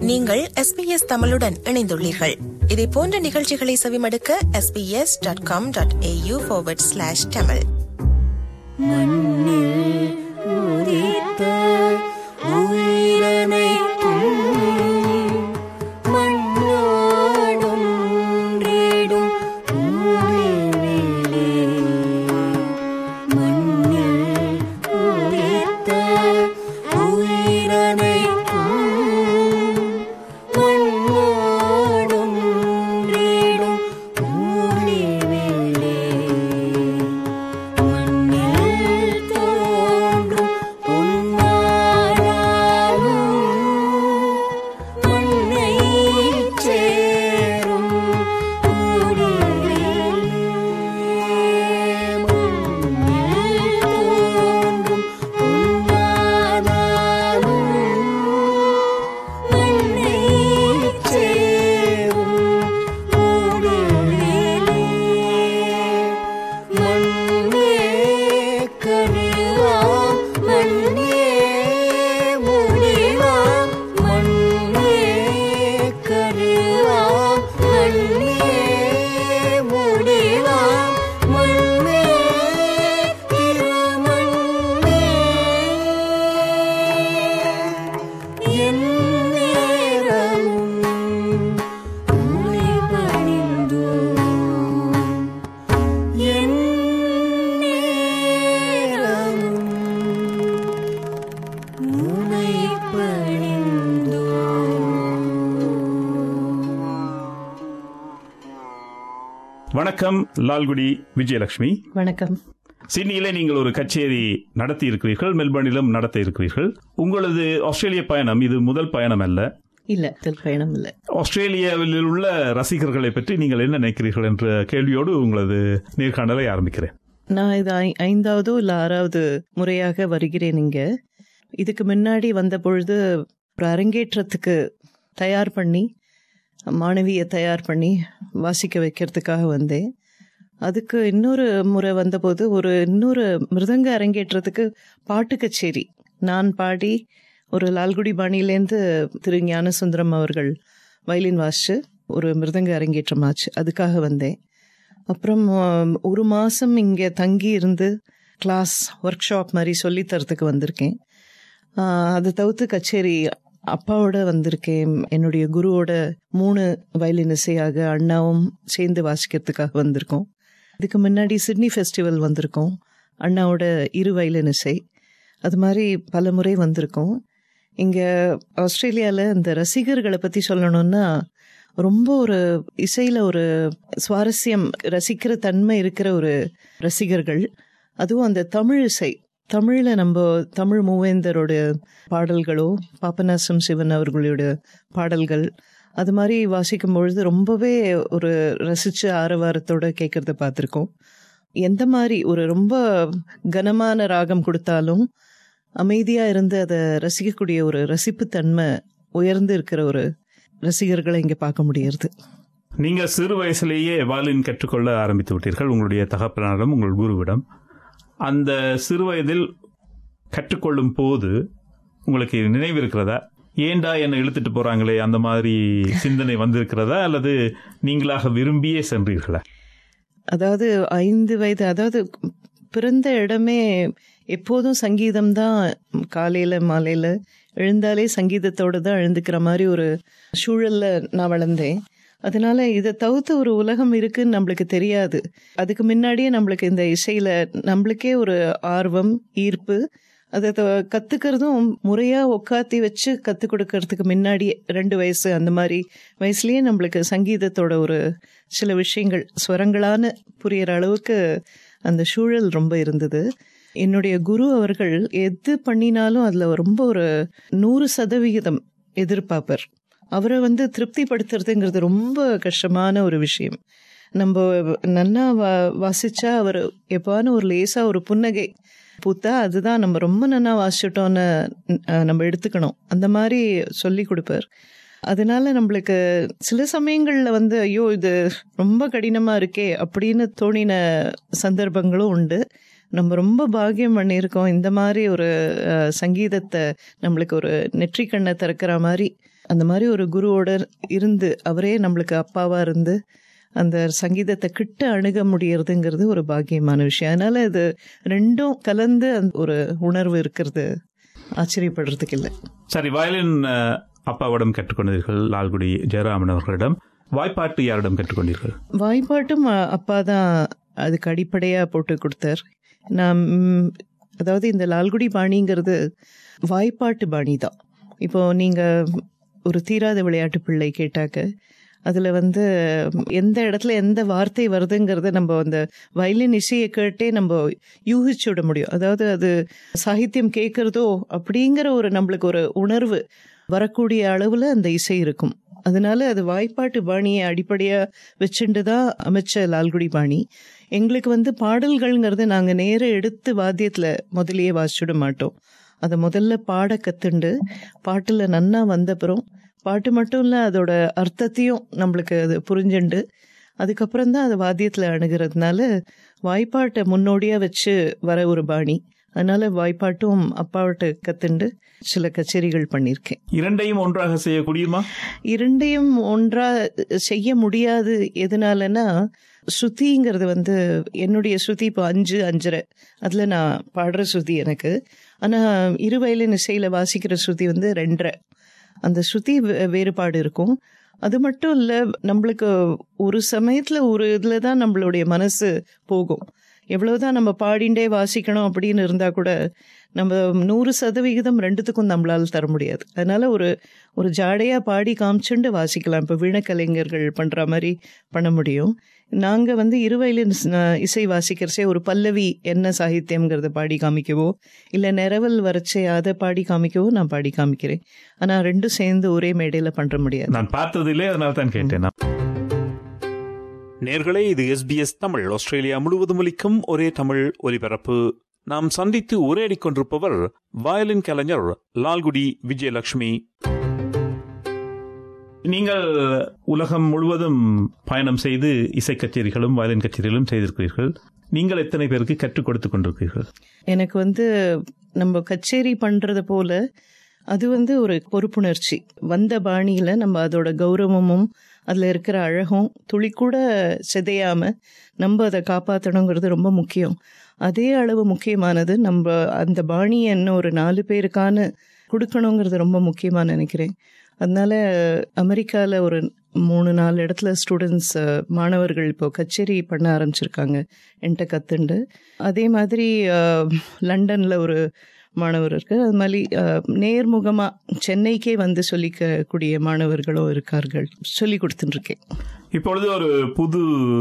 நீங்கள் எஸ்பிஎஸ் தமிழுடன் இணைந்துள்ளீர்கள் இதே போன்ற நிகழ்ச்சிகளை செவிமடுக்க SBS dot com dot AU slash Tamil மண்ணில் உதித்த உயிரனைத்தும் மண்ணோடும் ரேடும் ஊழிலே மண்ணில் உதித்த உயிரனைத்தும் மண்ணோடும் ரேடும் ஊழிலே மண்ணில் தோன்றும் உன்னாலும் மண்ணைச் சேரும் ஊழிலே. மண்ணில் தோன்றும் உன்னாலும் மண்ணைச் சேரும் ஊழிலே. மண்ணே கருவாம் மண்ணே முடிவாம் மண்ணே கருவாம் மண்ணே முடிவாம் மண்ணே திருமண்ணே என் நேரமும் உனை பணிந்தோம் என் நேரமும் உனை பணிந்தோம் வணக்கம் லால்குடி விஜயலட்சுமி வணக்கம் சிட்னியிலே நீங்கள் ஒரு கச்சேரி நடத்தி இருக்கிறீர்கள் மெல்பர்னிலும் நடத்த இருக்கிறீர்கள் உங்களது ஆஸ்திரேலிய பயணம் இது முதல் பயணம் அல்ல இல்ல தில் பயணம் இல்ல ஆஸ்திரேலியாவில் உள்ள ரசிகர்களை பற்றி நீங்கள் என்ன நினைக்கிறீர்கள் என்ற கேள்வியோடு உங்களது நேர்காணலை ஆரம்பிக்கிறேன் நான் இது ஐ- ஐந்தாவதோ இல்ல ஆறாவது முறையாக வருகிறேன் இங்க இதுக்கு முன்னாடி வந்த பொழுது ஒரு அரங்கேற்றத்துக்கு தயார் பண்ணி மாணவியை தயார் பண்ணி வாசிக்க வைக்கிறதுக்காக வந்தேன் அதுக்கு இன்னொரு முறை வந்தபோது ஒரு இன்னொரு மிருதங்க அரங்கேற்றத்துக்கு பாட்டு கச்சேரி நான் பாடி ஒரு லால்குடி பாணியிலேருந்து திரு ஞானசுந்தரம் அவர்கள் வயலின் வாசிச்சு ஒரு மிருதங்க அரங்கேற்றம் ஆச்சு அதுக்காக வந்தேன் அப்புறம் ஆம், ஒரு மாதம் இங்கே தங்கி இருந்து கிளாஸ் ஒர்க் ஷாப் மாதிரி சொல்லித் தரத்துக்கு வந்திருக்கேன் ஆ, அது தவிர்த்து கச்சேரி அப்பாவோட வந்திருக்கேன் என்னுடைய குருவோட மூணு வயலின் இசையாக அண்ணாவும் சேர்ந்து வாசிக்கிறதுக்காக வந்திருக்கோம் இதுக்கு முன்னாடி சிட்னி ஃபெஸ்டிவல் வந்திருக்கோம் அண்ணாவோட இரு வயலின் இசை அது மாதிரி பல முறை வந்திருக்கோம் இங்கே ஆஸ்திரேலியாவில் இந்த ரசிகர்களை பற்றி சொல்லணும்னா ரொம்ப ஒரு இசையில் ஒரு சுவாரஸ்யம் ரசிக்கிற தன்மை இருக்கிற ஒரு ரசிகர்கள் அதுவும் அந்த தமிழ் இசை தமிழில் நம்ம தமிழ் மூவேந்தரோட பாடல்களோ பாபநாசம் சிவன் அவர்களுடைய பாடல்கள் அது மாதிரி வாசிக்கும் பொழுது ரொம்பவே ஒரு ரசிச்சு ஆரவாரத்தோட கேட்கறத பார்த்துருக்கோம் எந்த மாதிரி ஒரு ரொம்ப கனமான ராகம் கொடுத்தாலும் அமைதியாக இருந்து அதை ரசிக்கக்கூடிய ஒரு ரசிப்புத்தன்மை உயர்ந்து இருக்கிற ஒரு ரசிகர்களை இங்கே பார்க்க முடியறது நீங்க சிறு வயசுலேயே வாலின் கற்றுக்கொள்ள ஆரம்பித்து விட்டீர்கள் உங்களுடைய தகப்பனாரிடம் உங்கள் குருவிடம் அந்த சிறு வயதில் கற்றுக்கொள்ளும் போது உங்களுக்கு நினைவு இருக்கிறதா ஏண்டா என்னை இழுத்துட்டு போறாங்களே அந்த மாதிரி சிந்தனை வந்திருக்கிறதா அல்லது நீங்களாக விரும்பியே சென்றீர்களா அதாவது ஐந்து வயது அதாவது பிறந்த இடமே எப்போதும் சங்கீதம் தான் காலையில் மாலையில் எழுந்தாலே சங்கீதத்தோட தான் எழுந்துக்கிற மாதிரி ஒரு சூழல்ல நான் வளர்ந்தேன் அதனால இதை தவிர்த்து ஒரு உலகம் இருக்குன்னு நம்மளுக்கு தெரியாது அதுக்கு முன்னாடியே நம்மளுக்கு இந்த இசையில நம்மளுக்கே ஒரு ஆர்வம் ஈர்ப்பு அதை த- கத்துக்கிறதும் முறையா உட்காத்தி வச்சு கத்துக் கொடுக்கறதுக்கு முன்னாடி ரெண்டு வயசு அந்த மாதிரி வயசுலயே நம்மளுக்கு சங்கீதத்தோட ஒரு சில விஷயங்கள் ஸ்வரங்களான புரியற அளவுக்கு அந்த சூழல் ரொம்ப இருந்தது என்னுடைய குரு அவர்கள் எது பண்ணினாலும் அதுல ரொம்ப ஒரு நூறு சதவிகிதம் எதிர்பார்ப்பர் அவரை வந்து திருப்திப்படுத்துறதுங்கிறது ரொம்ப கஷ்டமான ஒரு விஷயம் நம்ம நன்னா வா வாசிச்சா அவர் எப்பான ஒரு லேசா ஒரு புன்னகை பூத்தா அதுதான் நம்ம ரொம்ப நன்னா வாசிச்சிட்டோன்னு அஹ், நம்ம எடுத்துக்கணும் அந்த மாதிரி சொல்லி கொடுப்பார் அதனால நம்மளுக்கு சில சமயங்கள்ல வந்து ஐயோ இது ரொம்ப கடினமா இருக்கே அப்படின்னு தோணின சந்தர்ப்பங்களும் உண்டு நம்ம ரொம்ப பாக்கியம் பண்ணியிருக்கோம் இந்த மாதிரி ஒரு அஹ், சங்கீதத்தை நம்மளுக்கு ஒரு நெற்றிக்கண்ணை திறக்கிற மாதிரி அந்த மாதிரி ஒரு குருவோட இருந்து அவரே நம்மளுக்கு அப்பாவா இருந்து அந்த சங்கீதத்தை கிட்ட அணுக முடியறதுங்கிறது ஒரு பாக்கியமான விஷயம் அதனால இது ரெண்டும் கலந்து அந்த ஒரு உணர்வு இருக்கிறது ஆச்சரியப்படுறதுக்கு இல்லை சரி வயலின் அஹ், அப்பாவிடம் கற்றுக்கொண்டீர்கள் லால்குடி ஜெயராமன் அவர்களிடம் வாய்ப்பாட்டு யாரிடம் கற்றுக்கொண்டீர்கள் வாய்ப்பாட்டும் அ- அப்பா தான் அதுக்கு அடிப்படையாக போட்டு கொடுத்தார் நான் ம், அதாவது இந்த லால்குடி பாணிங்கிறது வாய்ப்பாட்டு பாணி தான் இப்போ நீங்கள் ஒரு தீராத விளையாட்டு பிள்ளை கேட்டாக்க அதில் வந்து எந்த இடத்துல எந்த வார்த்தை வருதுங்கிறத நம்ம அந்த வயலின் இசையை கேட்டே நம்ம யூகிச்சு விட முடியும் அதாவது அது சாகித்யம் கேட்குறதோ அப்படிங்கிற ஒரு நம்மளுக்கு ஒரு உணர்வு வரக்கூடிய அளவில் அந்த இசை இருக்கும் அதனால அது வாய்ப்பாட்டு பாணியை அடிப்படையாக வச்சுட்டு தான் அமைச்ச லால்குடி பாணி எங்களுக்கு வந்து பாடல்கள்ங்கிறது நாங்கள் நேர எடுத்து வாத்தியத்தில் முதல்லயே வாசிச்சுட மாட்டோம் அதை முதல்ல பாட கத்துண்டு பாட்டில் நன்னா வந்தப்புறம் பாட்டு மட்டும் இல்லை அதோட அர்த்தத்தையும் நம்மளுக்கு அது புரிஞ்சுண்டு அதுக்கப்புறம் தான் அது வாத்தியத்தில் அணுகிறதுனால வாய்ப்பாட்டை முன்னோடியாக வச்சு வர ஒரு பாணி அதனால வாய்ப்பாட்டும் அப்பாவிட்ட கத்துண்டு சில கச்சேரிகள் பண்ணியிருக்கேன் இரண்டையும் ஒன்றாக செய்யக்கூடியமா இரண்டையும் ஒன்றா செய்ய முடியாது எதனாலனா ஸ்ருதிங்கிறது வந்து என்னுடைய ஸ்ருதி இப்போ அஞ்சு அஞ்சரை அதில் நான் பாடுற ஸ்ருதி எனக்கு ஆனால் இரு வயலின் இசையில் வாசிக்கிற ஸ்ருதி வந்து ரெண்டரை அந்த ஸ்ருதி வே- வேறுபாடு இருக்கும் அது மட்டும் இல்லை நம்மளுக்கு ஒரு சமயத்தில் ஒரு இதில் தான் நம்மளுடைய மனசு போகும் எவ்வளவுதான் நம்ம பாடிண்டே வாசிக்கணும் அப்படின்னு இருந்தால் கூட நம்ம நூறு சதவிகிதம் ரெண்டுத்துக்கும் நம்மளால் தர முடியாது அதனால ஒரு ஒரு ஜாடையாக பாடி காமிச்சுண்டு வாசிக்கலாம் இப்போ வீணக்கலைஞர்கள் பண்ணுற மாதிரி பண்ண முடியும் நாங்கள் வந்து இருவயலின் இசை வாசிக்கிறச்சே ஒரு பல்லவி என்ன சாகித்யம்ங்கிறத பாடி காமிக்கவோ இல்லை நிரவல் வரைச்சே அதை பாடி காமிக்கவோ நான் பாடி காமிக்கிறேன் ஆனால் ரெண்டும் சேர்ந்து ஒரே மேடையில் பண்ணுற முடியாது நான் பார்த்ததில்லை அதனால தான் கேட்டேன் நான். நேர்களே இது எஸ்பிஎஸ் தமிழ் ஆஸ்திரேலியா முழுவதும் ஒலிக்கும் ஒரே தமிழ் ஒலிபரப்பு நாம் சந்தித்து உரையாடிக் கொண்டிருப்பவர் வயலின் கலைஞர் லால்குடி விஜயலட்சுமி நீங்கள் உலகம் முழுவதும் பயணம் செய்து இசை கச்சேரிகளும் வயலின் கச்சேரிகளும் செய்திருக்கிறீர்கள் நீங்கள் எத்தனை பேருக்கு கற்றுக் கொடுத்துக் கொண்டிருக்கிறீர்கள் எனக்கு வந்து நம்ம கச்சேரி பண்ணுறது போல அது வந்து ஒரு பொறுப்புணர்ச்சி வந்த பாணியில் நம்ம அதோட கௌரவமும் அதில் இருக்கிற அழகும் துளி கூட சிதையாம நம்ம அதை காப்பாற்றணுங்கிறது ரொம்ப முக்கியம் அதே அளவு முக்கியமானது நம்ம அந்த பாணியை இன்னும் ஒரு நாலு பேருக்கான கொடுக்கணுங்கிறது ரொம்ப முக்கியமாக நினைக்கிறேன் அதனால அமெரிக்காவில் ஒரு மூணு நாலு இடத்துல ஸ்டூடெண்ட்ஸ் மாணவர்கள் இப்போ கச்சேரி பண்ண ஆரம்பிச்சிருக்காங்க என்கிட்ட கத்துண்டு அதே மாதிரி லண்டனில் ஒரு மாணவர் இருக்கு அது மாதிரி அஹ், நேர்முகமா சென்னைக்கே வந்து சொல்லிக்கக்கூடிய மாணவர்களும் இருக்கார்கள் சொல்லி கொடுத்துட்டுருக்கேன் இப்பொழுது ஒரு புது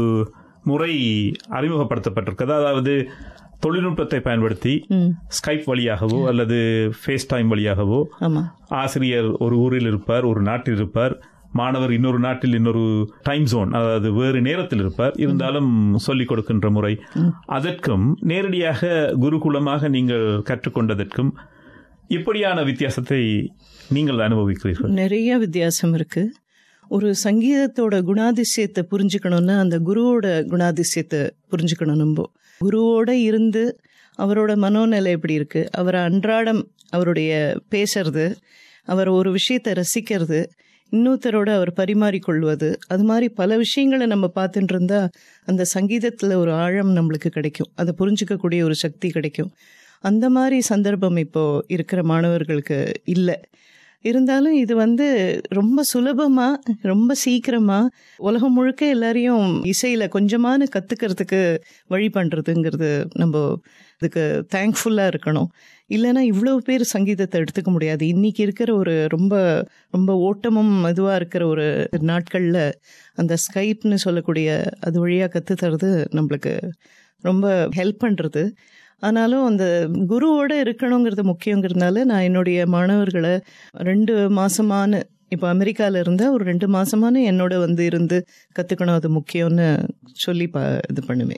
முறை அறிமுகப்படுத்தப்பட்டிருக்கிறது அதாவது தொழில்நுட்பத்தை பயன்படுத்தி ம் ஸ்கைப் வழியாகவோ அல்லது ஃபேஸ் டைம் வழியாகவோ ஆமாம் ஆசிரியர் ஒரு ஊரில் இருப்பார் ஒரு நாட்டில் இருப்பார் மாணவர் இன்னொரு நாட்டில் இன்னொரு டைம் ஜோன் அதாவது வேறு நேரத்தில் இருப்பார் இருந்தாலும் சொல்லிக் கொடுக்கின்ற முறை அதற்கும் நேரடியாக குருகுலமாக நீங்கள் கற்றுக்கொண்டதற்கும் இப்படியான வித்தியாசத்தை நீங்கள் அனுபவிக்கிறீர்கள் நிறைய வித்தியாசம் இருக்கு ஒரு சங்கீதத்தோட குணாதிசயத்தை புரிஞ்சுக்கணும்னா அந்த குருவோட குணாதிசயத்தை புரிஞ்சுக்கணும் நம்ம குருவோட இருந்து அவரோட மனோநிலை எப்படி இருக்கு அவரை அன்றாடம் அவருடைய பேசுறது அவர் ஒரு விஷயத்தை ரசிக்கிறது இன்னொருத்தரோட அவர் பரிமாறிக்கொள்வது அது மாதிரி பல விஷயங்களை நம்ம பார்த்துட்டு இருந்தா அந்த சங்கீதத்தில் ஒரு ஆழம் நம்மளுக்கு கிடைக்கும் அதை புரிஞ்சுக்கக்கூடிய ஒரு சக்தி கிடைக்கும் அந்த மாதிரி சந்தர்ப்பம் இப்போ இருக்கிற மாணவர்களுக்கு இல்லை இருந்தாலும் இது வந்து ரொம்ப சுலபமா ரொம்ப சீக்கிரமா உலகம் முழுக்க எல்லாரையும் இசையில கொஞ்சமான கத்துக்கிறதுக்கு வழி பண்றதுங்கிறது நம்ம இதுக்கு தேங்க்ஃபுல்லா இருக்கணும் இல்லைன்னா இவ்வளவு பேர் சங்கீதத்தை எடுத்துக்க முடியாது இன்னைக்கு இருக்கிற ஒரு ரொம்ப ரொம்ப ஓட்டமும் இதுவாக இருக்கிற ஒரு நாட்களில் அந்த ஸ்கைப்னு சொல்லக்கூடிய அது வழியாக கற்று தர்றது நம்மளுக்கு ரொம்ப ஹெல்ப் பண்ணுறது ஆனாலும் அந்த குருவோட இருக்கணுங்கிறது முக்கியங்கிறதுனால நான் என்னுடைய மாணவர்களை ரெண்டு மாசமான இப்போ அமெரிக்காவில் இருந்தால் ஒரு ரெண்டு மாசமான என்னோட வந்து இருந்து கற்றுக்கணும் அது முக்கியம்னு சொல்லி ப இது பண்ணுவேன்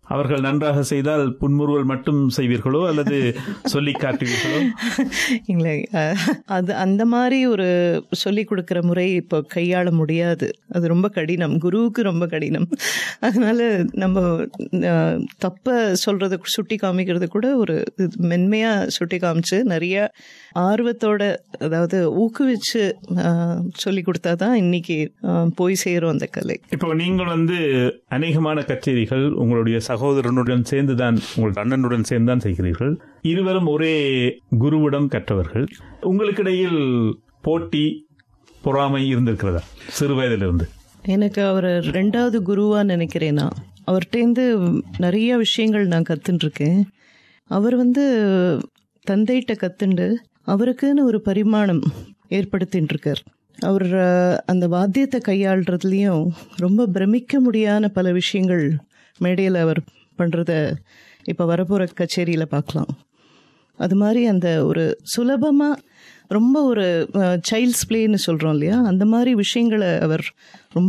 அவர்கள் நன்றாக செய்தால் புன்முறுவல் மட்டும் செய்வீர்களோ அல்லது சொல்லி காட்டுவீர்களோ இல்லை அஹ், அது அந்த மாதிரி ஒரு சொல்லி கொடுக்குற முறை இப்போ கையாள முடியாது அது ரொம்ப கடினம் குருவுக்கு ரொம்ப கடினம் அதனால நம்ம அஹ், தப்ப சொல்றத சுட்டி காமிக்கிறது கூட ஒரு இது மென்மையா சுட்டி காமிச்சு நிறைய ஆர்வத்தோட அதாவது ஊக்குவிச்சு அஹ், சொல்லி கொடுத்தாதான் இன்னைக்கு அஹ், போய் சேரும் அந்த கலை இப்போ நீங்கள் வந்து அநேகமான கச்சேரிகள் உங்களுடைய சகோதரனுடன் சேர்ந்துதான் உங்கள் அண்ணனுடன் சேர்ந்துதான் செய்கிறீர்கள் இருவரும் ஒரே குருவிடம் கற்றவர்கள் உங்களுக்கிடையில் போட்டி பொறாமை இருந்திருக்கிறதா சிறு வயதிலிருந்து எனக்கு அவர் ரெண்டாவது குருவா நினைக்கிறேன் நான் அவர்கிட்டேருந்து நிறைய விஷயங்கள் நான் கத்துன்னு இருக்கேன் அவர் வந்து தந்தைகிட்ட கத்துண்டு அவருக்குன்னு ஒரு பரிமாணம் ஏற்படுத்தின்னு இருக்கார் அவர் அஹ், அந்த வாத்தியத்தை கையாளுறதுலையும் ரொம்ப பிரமிக்க முடியாத பல விஷயங்கள் மேடையில் அவர் பண்ணுறத இப்போ வரப்போகிற கச்சேரியில் பார்க்கலாம் அது மாதிரி அந்த ஒரு சுலபமாக ரொம்ப ஒரு சைல்ட்ஸ் பிளேன்னு சொல்கிறோம் இல்லையா அந்த மாதிரி விஷயங்களை அவர் ரொம்ப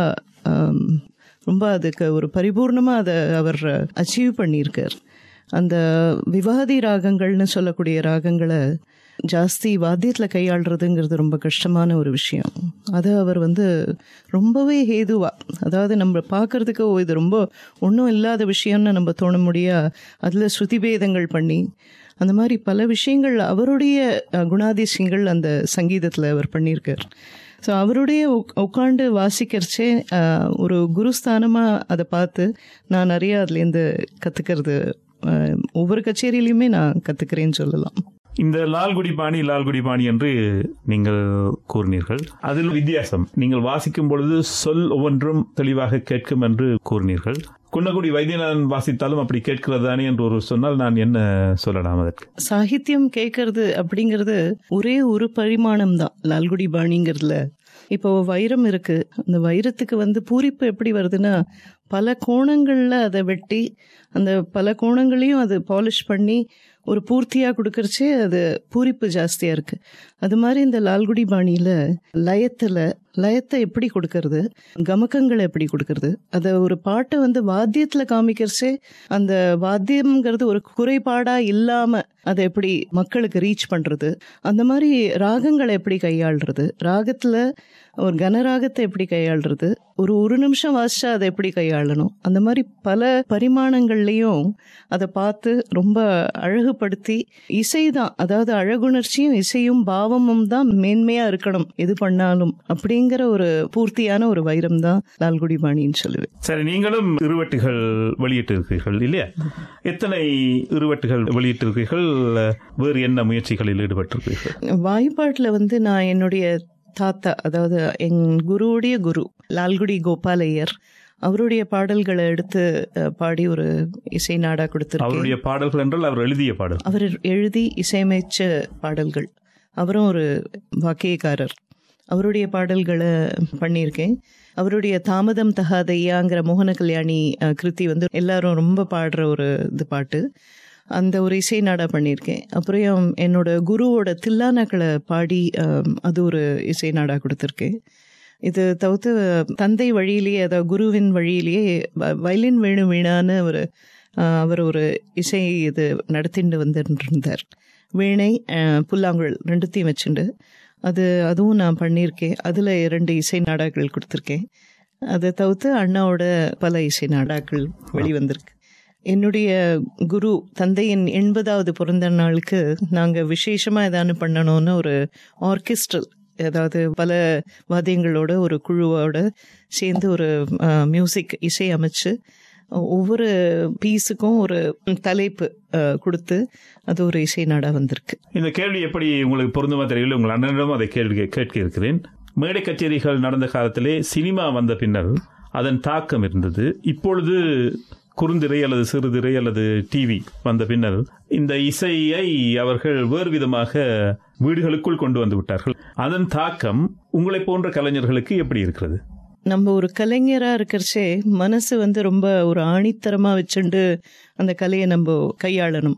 அழகாக ரொம்ப அதுக்கு ஒரு பரிபூர்ணமாக அதை அவர் அச்சீவ் பண்ணியிருக்கார் அந்த விவாதி ராகங்கள்னு சொல்லக்கூடிய ராகங்களை ஜாஸ்தி வாத்தியத்தில் கையாளுறதுங்கிறது ரொம்ப கஷ்டமான ஒரு விஷயம் அதை அவர் வந்து ரொம்பவே ஹேதுவா அதாவது நம்ம பார்க்கறதுக்கு ஓ, இது ரொம்ப ஒன்றும் இல்லாத விஷயம்னு நம்ம தோண முடியா அதில் ஸ்ருதிபேதங்கள் பண்ணி அந்த மாதிரி பல விஷயங்கள் அவருடைய அஹ், குணாதிசயங்கள் அந்த சங்கீதத்தில் அவர் பண்ணியிருக்கார் ஸோ அவருடைய உக்- உட்காந்து வாசிக்கிறச்சே அஹ், ஒரு குருஸ்தானமாக அதை பார்த்து நான் நிறைய அதுலேருந்து கற்றுக்கிறது ஒவ்வொரு கச்சேரியிலையுமே நான் கற்றுக்கிறேன்னு சொல்லலாம் இந்த லால்குடி பாணி லால்குடி பாணி என்று நீங்கள் கூறினீர்கள் அதில் வித்தியாசம் நீங்கள் வாசிக்கும் பொழுது சொல் ஒவ்வொன்றும் தெளிவாக கேட்கும் என்று கூறினீர்கள் குன்னக்குடி வைத்தியநாதன் வாசித்தாலும் அப்படி கேட்கிறதானே என்று ஒரு சொன்னால் நான் என்ன சொல்லலாம் அதற்கு சாகித்யம் கேட்கறது அப்படிங்கிறது ஒரே ஒரு பரிமாணம் தான் லால்குடி பாணிங்கிறதுல இப்போ வைரம் இருக்கு அந்த வைரத்துக்கு வந்து பூரிப்பு எப்படி வருதுன்னா பல கோணங்கள்ல அதை வெட்டி அந்த பல கோணங்களையும் அது பாலிஷ் பண்ணி ஒரு பூர்த்தியாக கொடுக்கறச்சே அது பூரிப்பு ஜாஸ்தியாக இருக்கு அது மாதிரி இந்த லால்குடி பாணியில் லயத்தில் லயத்தை எப்படி கொடுக்கறது கமக்கங்களை எப்படி கொடுக்கறது அதை ஒரு பாட்டை வந்து வாத்தியத்தில் காமிக்கிறச்சே அந்த வாத்தியம்ங்கிறது ஒரு குறைபாடா இல்லாம அதை எப்படி மக்களுக்கு ரீச் பண்றது அந்த மாதிரி ராகங்களை எப்படி கையாளுறது ராகத்துல ஒரு கனராகத்தை எப்படி கையாளுறது ஒரு ஒரு நிமிஷம் வாசிச்சா அதை எப்படி கையாளணும் அந்த மாதிரி பல பரிமாணங்கள்லையும் அதை பார்த்து ரொம்ப அழகுபடுத்தி இசைதான் அதாவது அழகுணர்ச்சியும் இசையும் பாவமும் தான் மேன்மையா இருக்கணும் எது பண்ணாலும் அப்படிங்கிற ஒரு பூர்த்தியான ஒரு வைரம் தான் லால்குடி பாணின்னு சொல்லுவேன் சரி நீங்களும் இருவட்டுகள் வெளியிட்டு இருக்கிறீர்கள் இல்லையா எத்தனை இருவட்டுகள் வெளியிட்டிருக்கிறீர்கள் வேறு என்ன முயற்சிகளில் ஈடுபட்டிருக்கிறீர்கள் வாய்ப்பாட்டில் வந்து நான் என்னுடைய தாத்தா அதாவது என் குருவுடைய குரு லால்குடி கோபாலையர் அவருடைய பாடல்களை எடுத்து அஹ், பாடி ஒரு இசை நாடா கொடுத்துருக்கேன் அவருடைய பாடல்கள் என்றால் அவர் எழுதிய பாடல் அவர் எழுதி இசையமைச்ச பாடல்கள் அவரும் ஒரு வாக்கியக்காரர் அவருடைய பாடல்களை பண்ணியிருக்கேன் அவருடைய தாமதம் தகாதையாங்கிற மோகன கல்யாணி அஹ், கிருதி வந்து எல்லாரும் ரொம்ப பாடுற ஒரு இது பாட்டு அந்த ஒரு இசை நாடா பண்ணியிருக்கேன் அப்புறம் என்னோட குருவோட தில்லானாக்களை பாடி அஹ், அது ஒரு இசை நாடா கொடுத்துருக்கேன் இது தவிர்த்து தந்தை வழியிலேயே அதாவது குருவின் வழியிலேயே வ- வயலின் வேணு வீணான்னு ஒரு அஹ், அவர் ஒரு இசை இது நடத்திட்டு வந்துட்டு இருந்தார் வீணை அஹ், புல்லாங்குழல் ரெண்டுத்தையும் வச்சுண்டு அது அதுவும் நான் பண்ணியிருக்கேன் அதில் இரண்டு இசை நாடாக்கள் கொடுத்துருக்கேன் அதை தவிர்த்து அண்ணாவோட பல இசை நாடாக்கள் வெளிவந்திருக்கு என்னுடைய குரு தந்தையின் எண்பதாவது பிறந்த நாளுக்கு நாங்கள் விசேஷமாக ஏதானு பண்ணணும்னு ஒரு ஆர்கெஸ்ட்ரல் அதாவது பல வாத்தியங்களோட ஒரு குழுவோட சேர்ந்து ஒரு மியூசிக் இசை அமைச்சு ஒவ்வொரு பீஸுக்கும் ஒரு தலைப்பு அஹ், கொடுத்து அது ஒரு இசை நாடா வந்திருக்கு இந்த கேள்வி எப்படி உங்களுக்கு பொருந்துமா தெரியல உங்கள் அண்ணனிடம் அதை கேள்வி கேட்க இருக்கிறேன் மேடை கச்சேரிகள் நடந்த காலத்திலே சினிமா வந்த பின்னர் அதன் தாக்கம் இருந்தது இப்பொழுது குறுந்திரை அல்லது சிறுதிரை அல்லது டிவி வந்த பின்னர் இந்த இசையை அவர்கள் வேறு விதமாக வீடுகளுக்குள் கொண்டு வந்து விட்டார்கள் அதன் தாக்கம் உங்களை போன்ற கலைஞர்களுக்கு எப்படி இருக்கிறது நம்ம ஒரு கலைஞரா இருக்கிறச்சே மனசு வந்து ரொம்ப ஒரு ஆணித்தரமா வச்சுண்டு அந்த கலையை நம்ம கையாளணும்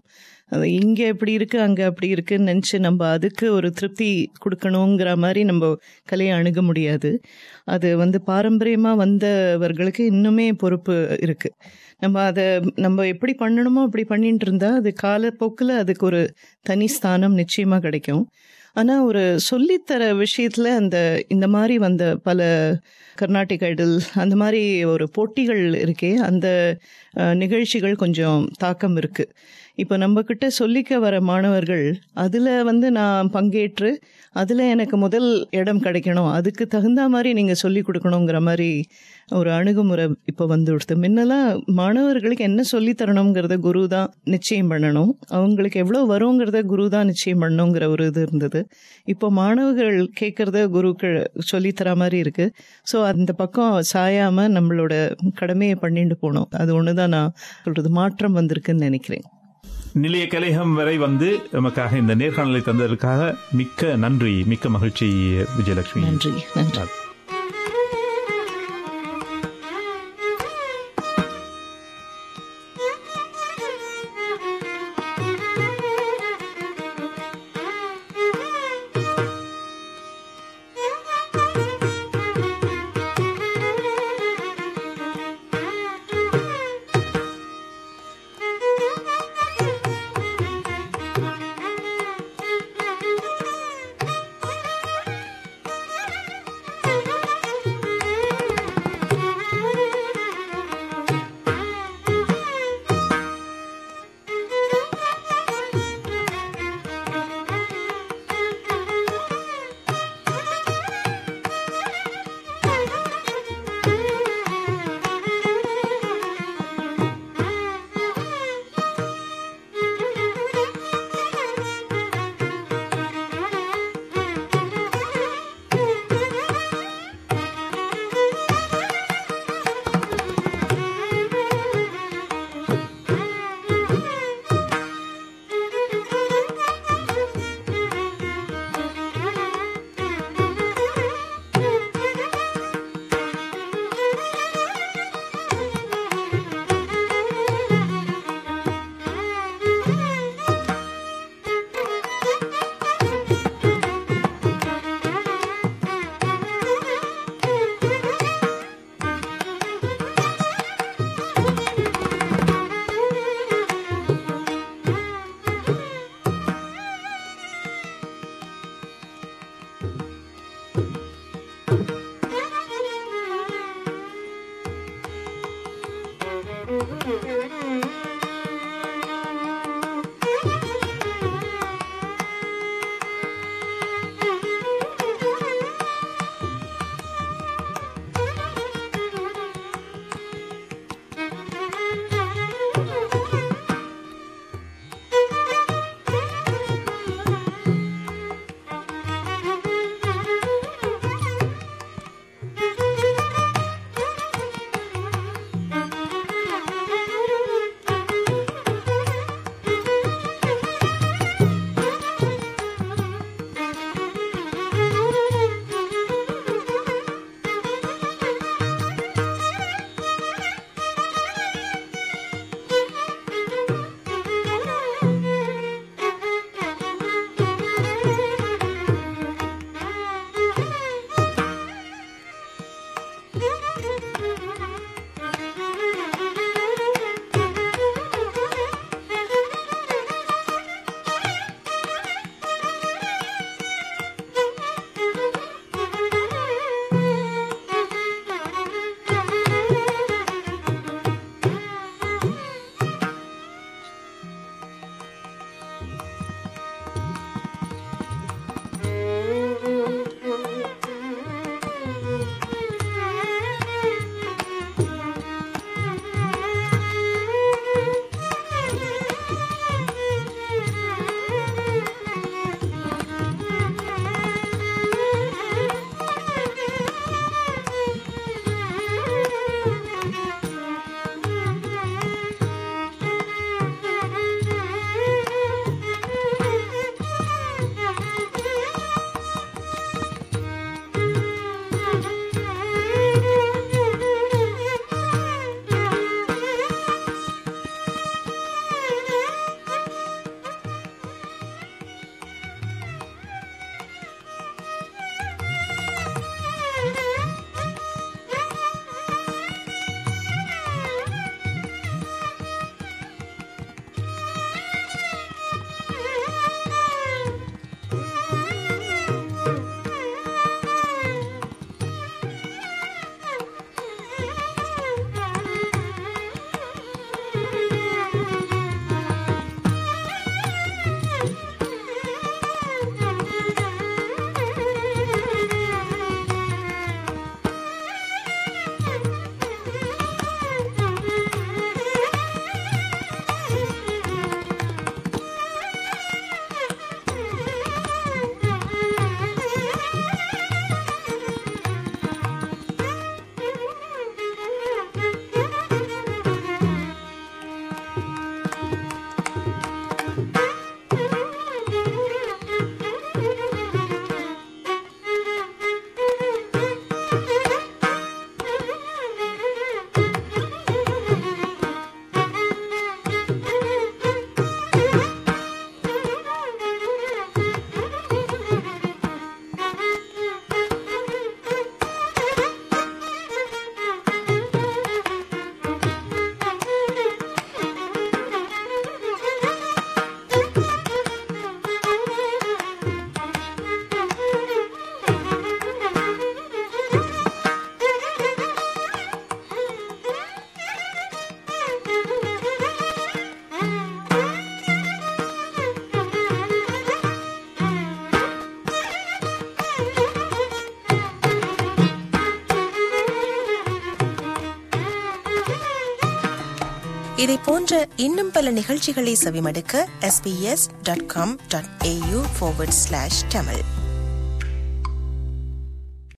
அது இங்கே எப்படி இருக்கு அங்கே அப்படி இருக்குன்னு நினச்சி நம்ம அதுக்கு ஒரு திருப்தி கொடுக்கணுங்கிற மாதிரி நம்ம கலையை அணுக முடியாது அது வந்து பாரம்பரியமாக வந்தவர்களுக்கு இன்னுமே பொறுப்பு இருக்குது நம்ம அதை நம்ம எப்படி பண்ணணுமோ அப்படி பண்ணிட்டு இருந்தா அது காலப்போக்கில் அதுக்கு ஒரு தனி ஸ்தானம் நிச்சயமாக கிடைக்கும் ஆனால் ஒரு சொல்லித்தர விஷயத்தில் அந்த இந்த மாதிரி வந்த பல கர்நாடிக் ஐடல் அந்த மாதிரி ஒரு போட்டிகள் இருக்கே அந்த அஹ், நிகழ்ச்சிகள் கொஞ்சம் தாக்கம் இருக்குது இப்போ நம்மக்கிட்ட சொல்லிக்க வர மாணவர்கள் அதில் வந்து நான் பங்கேற்று அதில் எனக்கு முதல் இடம் கிடைக்கணும் அதுக்கு தகுந்த மாதிரி நீங்கள் சொல்லி கொடுக்கணுங்கிற மாதிரி ஒரு அணுகுமுறை இப்போ வந்து கொடுத்து முன்னெல்லாம் மாணவர்களுக்கு என்ன சொல்லி தரணுங்கிறத குரு தான் நிச்சயம் பண்ணணும் அவங்களுக்கு எவ்வளோ வருங்கிறத குரு தான் நிச்சயம் பண்ணணுங்கிற ஒரு இது இருந்தது இப்போ மாணவர்கள் கேட்குறத குருக்கள் சொல்லித்தர மாதிரி இருக்கு ஸோ அந்த பக்கம் சாயாம நம்மளோட கடமையை பண்ணிட்டு போகணும் அது ஒன்று தான் நான் சொல்றது மாற்றம் வந்திருக்குன்னு நினைக்கிறேன் நிலைய கலையகம் வரை வந்து நமக்காக இந்த நேர்காணலை தந்ததற்காக மிக்க நன்றி மிக்க மகிழ்ச்சி விஜயலட்சுமி நன்றி நன்றி Thank you. இதை போன்ற இன்னும் பல நிகழ்ச்சிகளை செவிமடுக்க sbs.com.au forward slash tamil